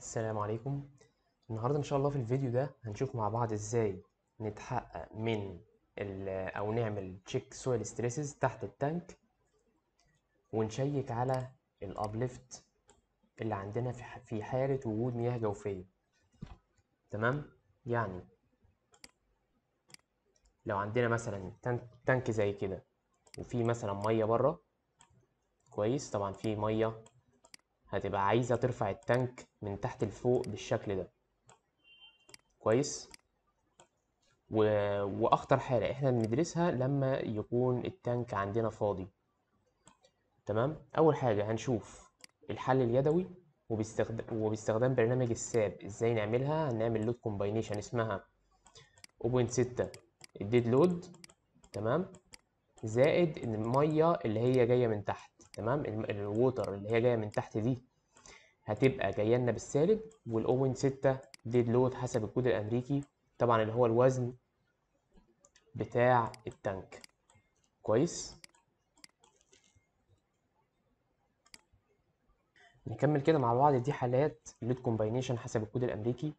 السلام عليكم النهاردة إن شاء الله في الفيديو ده هنشوف مع بعض إزاي نتحقق من ال أو نعمل تشيك سويل ستريسز تحت التانك ونشيك على الأبليفت اللي عندنا في ح- في حالة وجود مياه جوفية تمام يعني لو عندنا مثلا تانك, تانك زي كده وفي مثلا مية بره كويس طبعا في مية هتبقى عايزة ترفع التانك من تحت لفوق بالشكل ده كويس و... وأخطر حالة إحنا بندرسها لما يكون التانك عندنا فاضي تمام أول حاجة هنشوف الحل اليدوي وباستخدام وباستخدام برنامج الساب إزاي نعملها هنعمل لود كومباينيشن اسمها 0.6 الديد لود تمام زائد المية اللي هي جاية من تحت تمام الم- الووتر اللي هي جاية من تحت دي هتبقى جاية لنا بالسالب وال 0.6 ديد لود حسب الكود الأمريكي طبعا اللي هو الوزن بتاع التانك كويس نكمل كده مع بعض دي حالات اللود كومباينيشن حسب الكود الأمريكي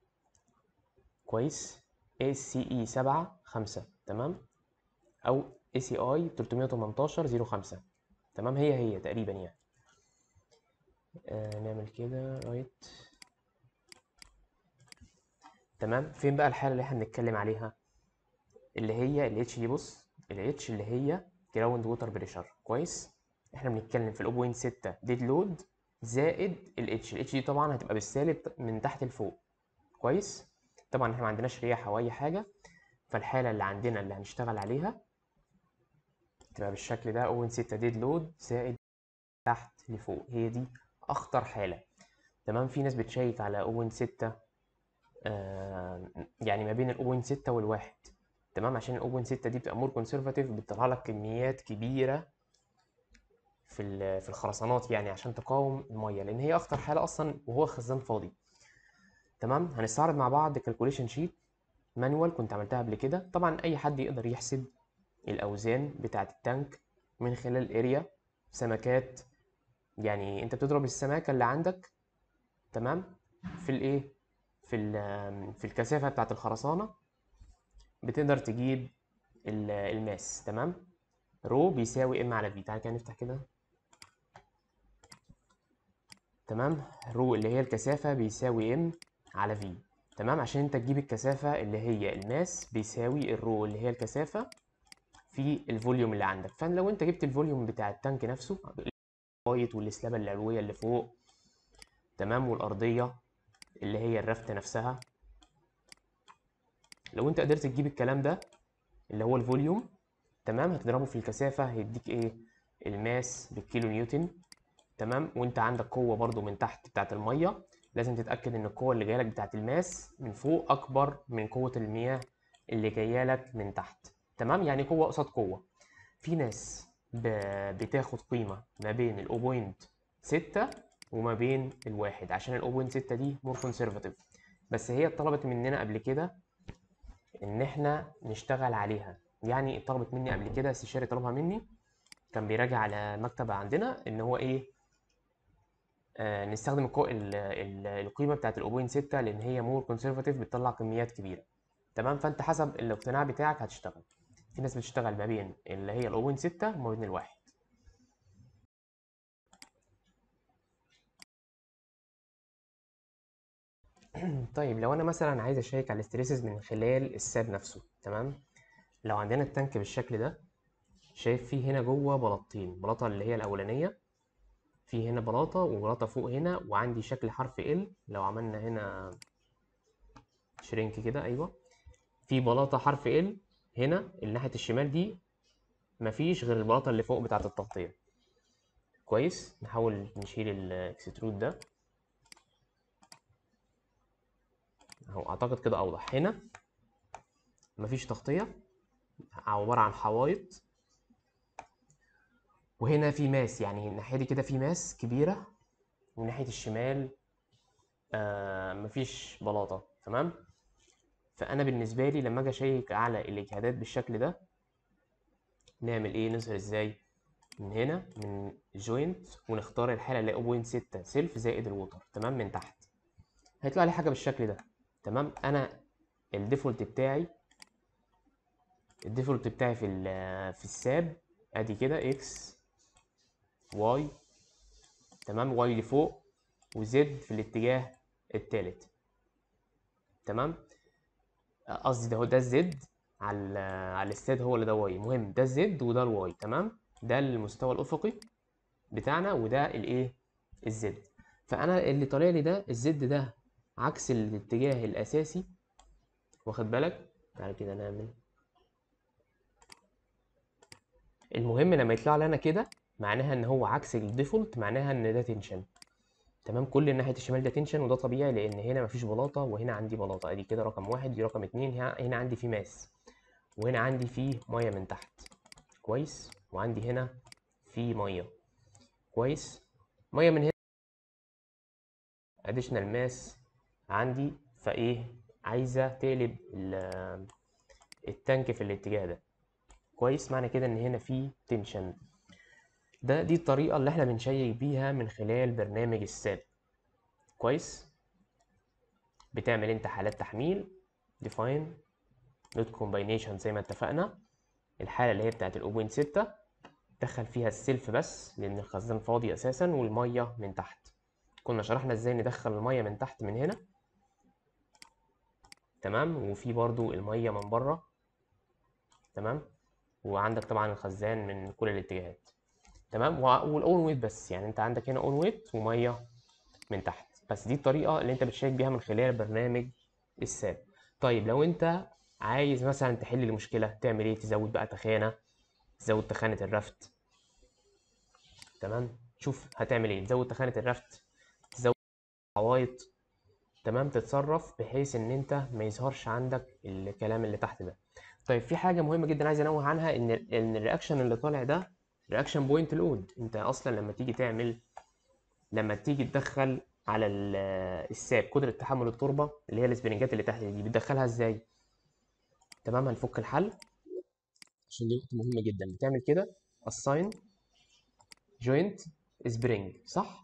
كويس ACE 7 5 تمام أو ACI 318 05 تمام هي هي تقريبا يعني آه نعمل كده رايت تمام فين بقى الحالة اللي احنا بنتكلم عليها اللي هي ال H دي بص ال H اللي هي جراوند ووتر بريشر كويس احنا بنتكلم في ال 0.6 ديد لود زائد ال H ال H دي طبعا هتبقى بالسالب من تحت لفوق كويس طبعا احنا ما عندناش رياح او اي حاجة فالحالة اللي عندنا اللي هنشتغل عليها تبقى بالشكل ده 0.6 ديد لود زائد تحت لفوق هي دي اخطر حالة تمام في ناس بتشيك على 0.6 آه يعني ما بين ال 0.6 والواحد تمام عشان ال 0.6 دي بتبقى مور كونسرفاتيف بتطلع لك كميات كبيرة في ال- في الخرسانات يعني عشان تقاوم المية لان هي اخطر حالة اصلا وهو خزان فاضي تمام هنستعرض مع بعض كالكوليشن شيت مانوال كنت عملتها قبل كده طبعا اي حد يقدر يحسب الاوزان بتاعه التانك من خلال اريا سمكات يعني انت بتضرب السماكه اللي عندك تمام في الايه في ال- في الكثافه بتاعه الخرسانه بتقدر تجيب ال- الماس تمام رو بيساوي ام على في تعالى كده نفتح كده تمام رو اللي هي الكثافه بيساوي ام على في تمام عشان انت تجيب الكثافه اللي هي الماس بيساوي الرو اللي هي الكثافه في الفوليوم اللي عندك فلو انت جبت الفوليوم بتاع التانك نفسه الوايت والسلابه العلويه اللي فوق تمام والارضيه اللي هي الرفته نفسها لو انت قدرت تجيب الكلام ده اللي هو الفوليوم تمام هتضربه في الكثافه هيديك ايه الماس بالكيلو نيوتن تمام وانت عندك قوه برضو من تحت بتاعت الميه لازم تتاكد ان القوه اللي جايه لك بتاعت الماس من فوق اكبر من قوه المياه اللي جايه لك من تحت تمام يعني قوه قصاد قوه في ناس ب... بتاخد قيمه ما بين ال 0.6 وما بين الواحد عشان ال 0.6 دي مور كونسرفاتيف بس هي طلبت مننا قبل كده ان احنا نشتغل عليها يعني طلبت مني قبل كده استشاري طلبها مني كان بيراجع على مكتب عندنا ان هو ايه آه نستخدم القو... ال... ال... القيمه بتاعت ال 0.6 لان هي مور كونسرفاتيف بتطلع كميات كبيره تمام فانت حسب الاقتناع بتاعك هتشتغل في ناس بتشتغل ما بين اللي هي ال 0.6 وما بين الواحد طيب لو انا مثلا عايز اشيك على الاستريسز من خلال الساب نفسه تمام لو عندنا التانك بالشكل ده شايف فيه هنا جوه بلاطتين بلاطه اللي هي الاولانيه في هنا بلاطه وبلاطه فوق هنا وعندي شكل حرف ال لو عملنا هنا شرينك كده ايوه في بلاطه حرف ال هنا الناحيه الشمال دي مفيش غير البلاطه اللي فوق بتاعه التغطيه كويس نحاول نشيل الاكسترود ده اهو اعتقد كده اوضح هنا مفيش تغطيه عباره عن حوايط وهنا في ماس يعني الناحيه دي كده في ماس كبيره وناحيه الشمال آه مفيش بلاطه تمام فانا بالنسبه لي لما اجي اشيك على الاجهادات بالشكل ده نعمل ايه نظهر ازاي من هنا من جوينت ونختار الحاله اللي هي 0.6 سيلف زائد الووتر تمام من تحت هيطلع لي حاجه بالشكل ده تمام انا الديفولت بتاعي الديفولت بتاعي في ال- في الساب ادي كده اكس واي تمام واي لفوق وزد في الاتجاه التالت تمام قصدي ده هو ده الزد على ال- على الاستاد هو اللي ده واي المهم ده الزد وده الواي تمام ده المستوى الافقي بتاعنا وده الايه الزد فانا اللي طالع لي ده الزد ده عكس الاتجاه الاساسي واخد بالك تعالى كده نعمل المهم لما يطلع لي انا كده معناها ان هو عكس الديفولت معناها ان ده تنشن تمام كل ناحيه الشمال ده تنشن وده طبيعي لان هنا مفيش بلاطه وهنا عندي بلاطه ادي كده رقم واحد دي رقم اتنين هنا هنا عندي فيه ماس وهنا عندي فيه ميه من تحت كويس وعندي هنا فيه ميه كويس ميه من هنا اديشنال ماس عندي فايه عايزه تقلب ال- التانك في الاتجاه ده كويس معنى كده ان هنا في تنشن ده دي الطريقه اللي احنا بنشيك بيها من خلال برنامج الساب كويس بتعمل انت حالات تحميل define not combination زي ما اتفقنا الحاله اللي هي بتاعت الاوبوينت 6 دخل فيها السلف بس لان الخزان فاضي اساسا والميه من تحت كنا شرحنا ازاي ندخل الميه من تحت من هنا تمام وفي برضو الميه من بره تمام وعندك طبعا الخزان من كل الاتجاهات تمام والاون ويت بس يعني انت عندك هنا اون ويت وميه من تحت بس دي الطريقه اللي انت بتشيك بيها من خلال برنامج الساب طيب لو انت عايز مثلا تحل المشكله تعمل ايه تزود بقى تخانه تزود تخانه الرفت تمام شوف هتعمل ايه تزود تخانه الرفت تزود حوايط تمام تتصرف بحيث ان انت ما يظهرش عندك الكلام اللي تحت ده طيب في حاجه مهمه جدا عايز انوه عنها ان ان الرياكشن اللي طالع ده رياكشن بوينت لود انت اصلا لما تيجي تعمل لما تيجي تدخل على ال- الساب قدره تحمل التربه اللي هي السبرنجات اللي تحت دي بتدخلها ازاي تمام هنفك الحل عشان دي نقطه مهمه جدا بتعمل كده assign joint spring صح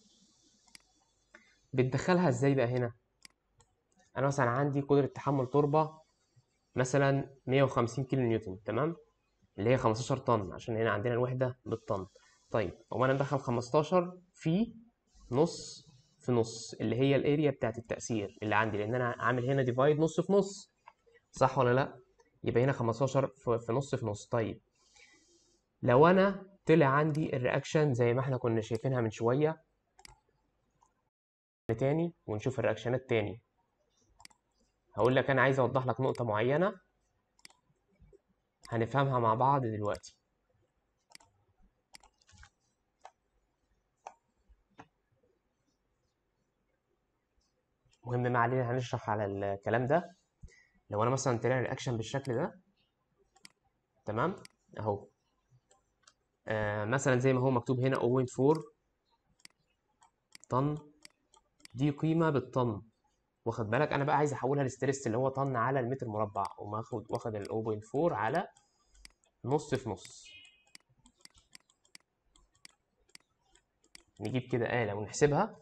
بتدخلها ازاي بقى هنا انا مثلا عندي قدره تحمل تربه مثلا 150 كيلو نيوتن تمام اللي هي 15 طن عشان هنا عندنا الوحده بالطن طيب هو انا مدخل 15 في نص في نص اللي هي الاريا بتاعت التاثير اللي عندي لان انا عامل هنا ديفايد نص في نص صح ولا لا يبقى هنا 15 في في نص في نص طيب لو انا طلع عندي الرياكشن زي ما احنا كنا شايفينها من شويه تاني ونشوف الرياكشنات تاني هقول لك انا عايز اوضح لك نقطه معينه هنفهمها مع بعض دلوقتي مهم ما علينا هنشرح على الكلام ده لو انا مثلا طلع رياكشن بالشكل ده تمام اهو آه مثلا زي ما هو مكتوب هنا 0.4 طن دي قيمه بالطن واخد بالك انا بقى عايز احولها لستريس اللي هو طن على المتر مربع وماخد واخد ال 0.4 على نص في نص نجيب كده آلة ونحسبها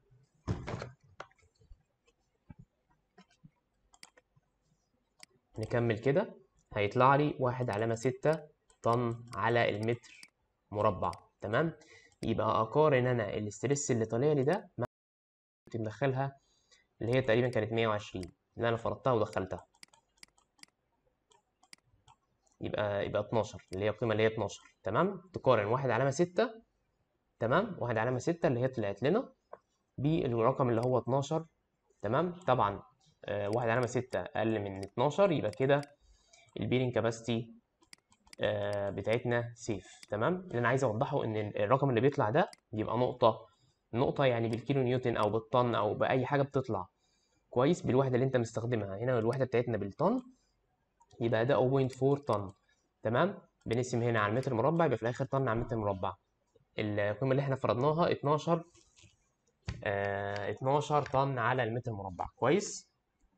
نكمل كده هيطلع لي واحد علامة ستة طن على المتر مربع تمام يبقى أقارن أنا الاسترس اللي طالع لي ده مع كنت مدخلها اللي هي تقريبا كانت 120 اللي أنا فرضتها ودخلتها يبقى يبقى 12 اللي هي القيمة اللي هي 12 تمام تقارن واحد علامة ستة تمام واحد علامة ستة اللي هي طلعت لنا بالرقم اللي هو 12 تمام طبعا آه واحد علامة ستة أقل من 12 يبقى كده البيرنج كاباسيتي آه بتاعتنا سيف تمام اللي أنا عايز أوضحه إن الرقم اللي بيطلع ده بيبقى نقطة نقطة يعني بالكيلو نيوتن أو بالطن أو بأي حاجة بتطلع كويس بالوحدة اللي أنت مستخدمها هنا الوحدة بتاعتنا بالطن يبقى ده 0.4 طن تمام بنقسم هنا على المتر مربع يبقى في الآخر طن على المتر مربع القيمة اللي احنا فرضناها 12 آه 12 طن على المتر مربع كويس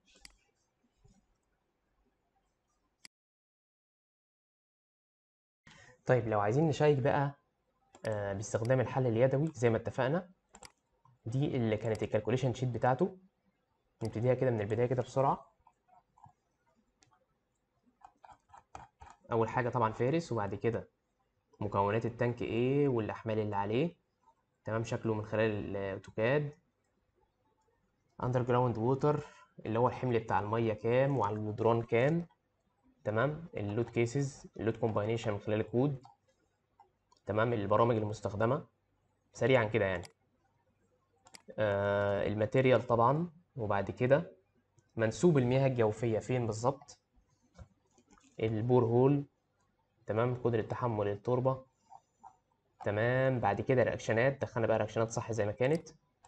طيب لو عايزين نشيك بقى آه باستخدام الحل اليدوي زي ما اتفقنا دي اللي كانت الكالكوليشن شيت بتاعته نبتديها كده من البدايه كده بسرعه اول حاجه طبعا فارس وبعد كده مكونات التانك ايه والاحمال اللي عليه تمام شكله من خلال الاوتوكاد اندر جراوند ووتر اللي هو الحمل بتاع الميه كام وعلى الجدران كام تمام اللود كيسز اللود كومباينيشن من خلال الكود تمام البرامج المستخدمه سريعا كده يعني آه الماتيريال طبعا وبعد كده منسوب المياه الجوفيه فين بالظبط البور هول تمام قدرة تحمل التربة تمام بعد كده رياكشنات دخلنا بقى رياكشنات صح زي ما كانت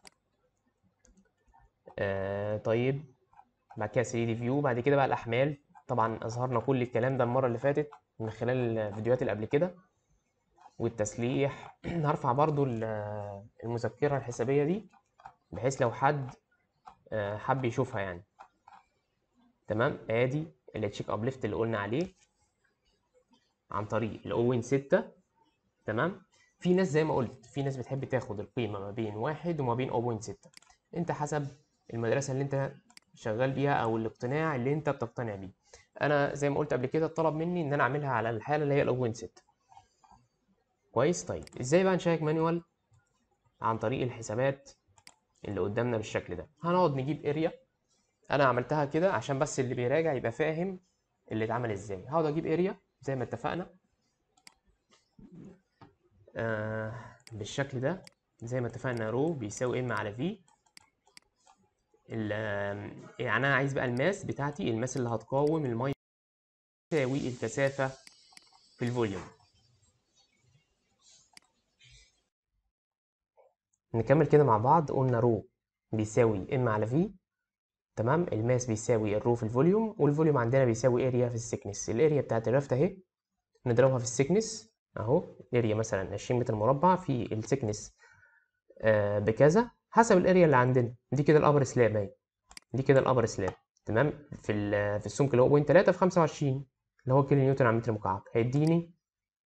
آه طيب بعد كده 3 دي فيو بعد كده بقى الأحمال طبعا أظهرنا كل الكلام ده المرة اللي فاتت من خلال الفيديوهات اللي قبل كده والتسليح هرفع برضو المذكرة الحسابية دي بحيث لو حد آه حب يشوفها يعني تمام ادي التشيك ابليفت اللي قلنا عليه عن طريق الاوين 6 تمام في ناس زي ما قلت في ناس بتحب تاخد القيمه ما بين واحد وما بين اوين 6 انت حسب المدرسه اللي انت شغال بيها او الاقتناع اللي انت بتقتنع بيه انا زي ما قلت قبل كده طلب مني ان انا اعملها على الحاله اللي هي الاوين 6 كويس طيب ازاي بقى نشيك مانيوال عن طريق الحسابات اللي قدامنا بالشكل ده هنقعد نجيب اريا انا عملتها كده عشان بس اللي بيراجع يبقى فاهم اللي اتعمل ازاي هقعد اجيب اريا زي ما اتفقنا آه بالشكل ده زي ما اتفقنا رو بيساوي ام على في يعني انا عايز بقى الماس بتاعتي الماس اللي هتقاوم الميه تساوي الكثافه في الفوليوم نكمل كده مع بعض قلنا رو بيساوي ام على في تمام الماس بيساوي الرو في الفوليوم والفوليوم عندنا بيساوي اريا في السكنس الاريا بتاعت الرفت اهي نضربها في السكنس اهو الاريا مثلا 20 متر مربع في السكنس آه بكذا حسب الاريا اللي عندنا دي كده الابر سلاب اهي دي كده الابر سلاب تمام في في السمك اللي هو 0.3 في 25 اللي هو كيلو نيوتن على متر مكعب هيديني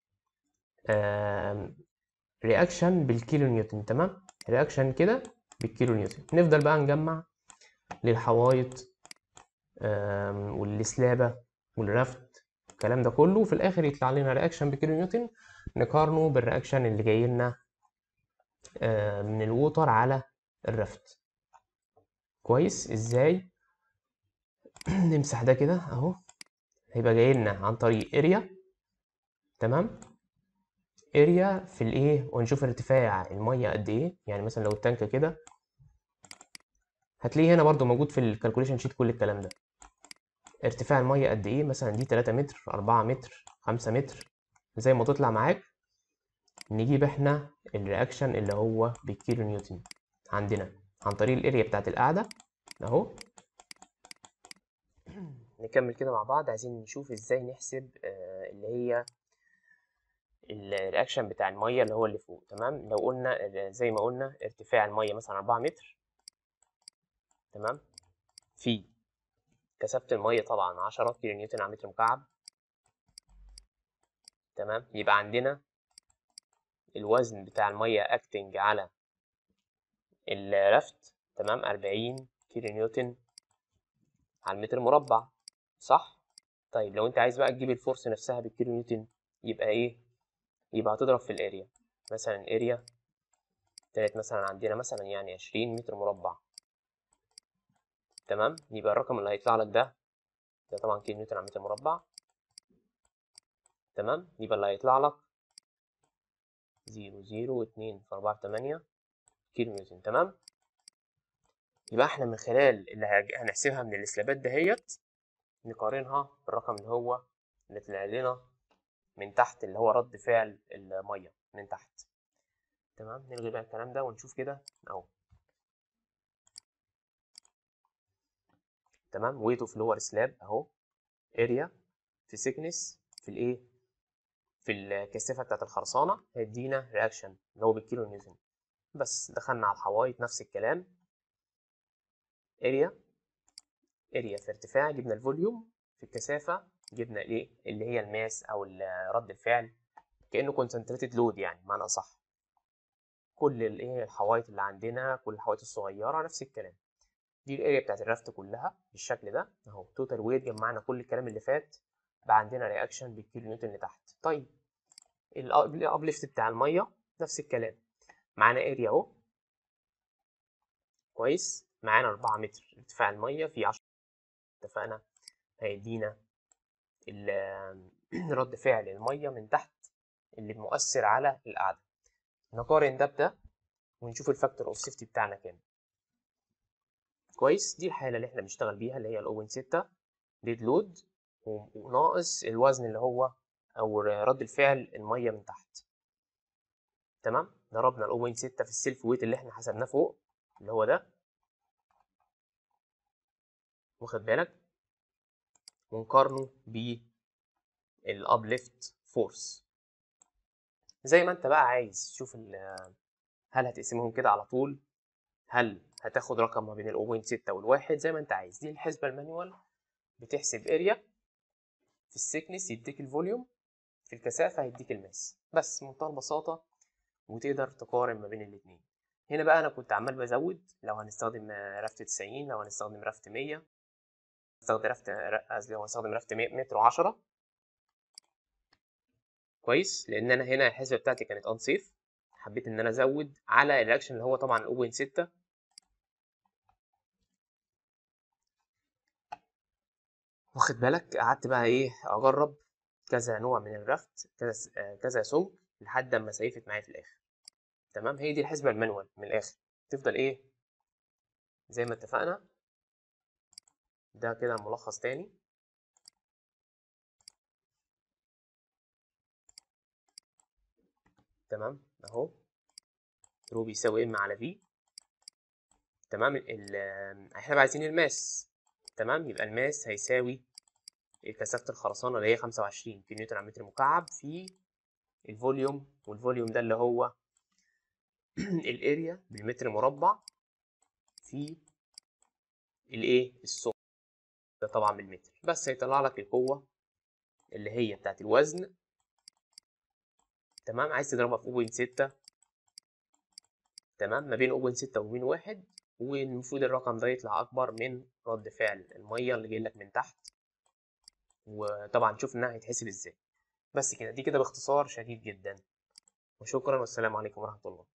آه رياكشن بالكيلو نيوتن تمام رياكشن كده بالكيلو نيوتن نفضل بقى نجمع للحوايط والسلابه والرفت الكلام ده كله وفي الاخر يطلع لنا رياكشن بكيلو نيوتن نقارنه بالرياكشن اللي جاي لنا من الووتر على الرفت كويس ازاي نمسح ده كده اهو هيبقى جاي لنا عن طريق اريا تمام اريا في الايه ونشوف ارتفاع الميه قد ايه يعني مثلا لو التانك كده هتلاقيه هنا برضو موجود في الكالكوليشن شيت كل الكلام ده ارتفاع المية قد ايه مثلا دي 3 متر 4 متر 5 متر زي ما تطلع معاك نجيب احنا الرياكشن اللي هو بالكيلو نيوتن عندنا عن طريق الاريا بتاعت القاعدة اهو نكمل كده مع بعض عايزين نشوف ازاي نحسب آه اللي هي الرياكشن بتاع المية اللي هو اللي فوق تمام لو قلنا زي ما قلنا ارتفاع المية مثلا 4 متر تمام في كثافة المية طبعا 10 كيلو نيوتن على متر مكعب تمام يبقى عندنا الوزن بتاع المية اكتنج على الرفت تمام 40 كيلو نيوتن على المتر مربع صح طيب لو انت عايز بقى تجيب الفورس نفسها بالكيلو نيوتن يبقى ايه يبقى هتضرب في الاريا مثلا الاريا طلعت مثلا عندنا مثلا يعني 20 متر مربع تمام يبقى الرقم اللي هيطلع لك ده ده طبعا كيلو نيوتن على متر مربع تمام يبقى اللي هيطلع لك زيرو زيرو اتنين في أربعة في تمانية كيلو نيوتن تمام يبقى احنا من خلال اللي هنحسبها من السلابات دهيت نقارنها بالرقم اللي هو اللي طلع لنا من تحت اللي هو رد فعل المية من تحت تمام نلغي بقى الكلام ده ونشوف كده اهو تمام ويت اوف لور سلاب اهو اريا في سيكنس في الايه في الكثافه بتاعت الخرسانه هيدينا رياكشن اللي هو بالكيلو نيوتن بس دخلنا على الحوايط نفس الكلام اريا اريا في ارتفاع جبنا الفوليوم في الكثافه جبنا الايه اللي هي الماس او رد الفعل كانه كونسنتريتد لود يعني معنى اصح كل الايه الحوايط اللي عندنا كل الحوايط الصغيره نفس الكلام دي الاريا بتاعت الرافت كلها بالشكل ده اهو توتال ويت جمعنا كل الكلام اللي فات بقى عندنا رياكشن بالكيلو نيوتن اللي تحت طيب الابليفت بتاع الميه نفس الكلام معانا اريا اهو كويس معانا 4 متر ارتفاع الميه في 10 اتفقنا هيدينا رد فعل الميه من تحت اللي مؤثر على القعده نقارن ده بده ونشوف الفاكتور اوف سيفتي بتاعنا كام كويس دي الحاله اللي احنا بنشتغل بيها اللي هي الاوين 6 ديد لود وناقص الوزن اللي هو او رد الفعل الميه من تحت تمام ضربنا الاوين 6 في السيلف ويت اللي احنا حسبناه فوق اللي هو ده واخد بالك ونقارنه بالابليفت فورس زي ما انت بقى عايز شوف هل هتقسمهم كده على طول هل هتاخد رقم ما بين ال 0.6 والواحد زي ما انت عايز دي الحسبة المانيوال بتحسب اريا في السكنس يديك الفوليوم في الكثافة هيديك الماس بس منتهى البساطة وتقدر تقارن ما بين الاتنين هنا بقى انا كنت عمال بزود لو هنستخدم رافت 90 لو هنستخدم رافت 100 هنستخدم رافت قصدي لو هنستخدم رافت متر و10 كويس لان انا هنا الحسبة بتاعتي كانت انسيف حبيت ان انا ازود على الرياكشن اللي هو طبعا الاوبن 6 واخد بالك قعدت بقى ايه اجرب كذا نوع من الرفت كذا كذا سمك لحد اما سيفت معايا في الاخر تمام هي دي الحسبه المانوال من الاخر تفضل ايه زي ما اتفقنا ده كده ملخص تاني تمام اهو رو بيساوي ام على في تمام ال احنا بقى عايزين الماس تمام يبقى الماس هيساوي كثافة الخرسانة اللي هي 25 كيلو نيوتن على متر مكعب في الفوليوم والفوليوم ده اللي هو الاريا بالمتر مربع في الايه السم ده طبعا بالمتر بس هيطلع لك القوة اللي هي بتاعت الوزن تمام عايز تضربها في 0.6 تمام ما بين 0.6 وبين واحد والمفروض الرقم ده يطلع اكبر من رد فعل الميه اللي جاي لك من تحت وطبعا شوف انها هيتحسب ازاي بس كده دي كده باختصار شديد جدا وشكرا والسلام عليكم ورحمه الله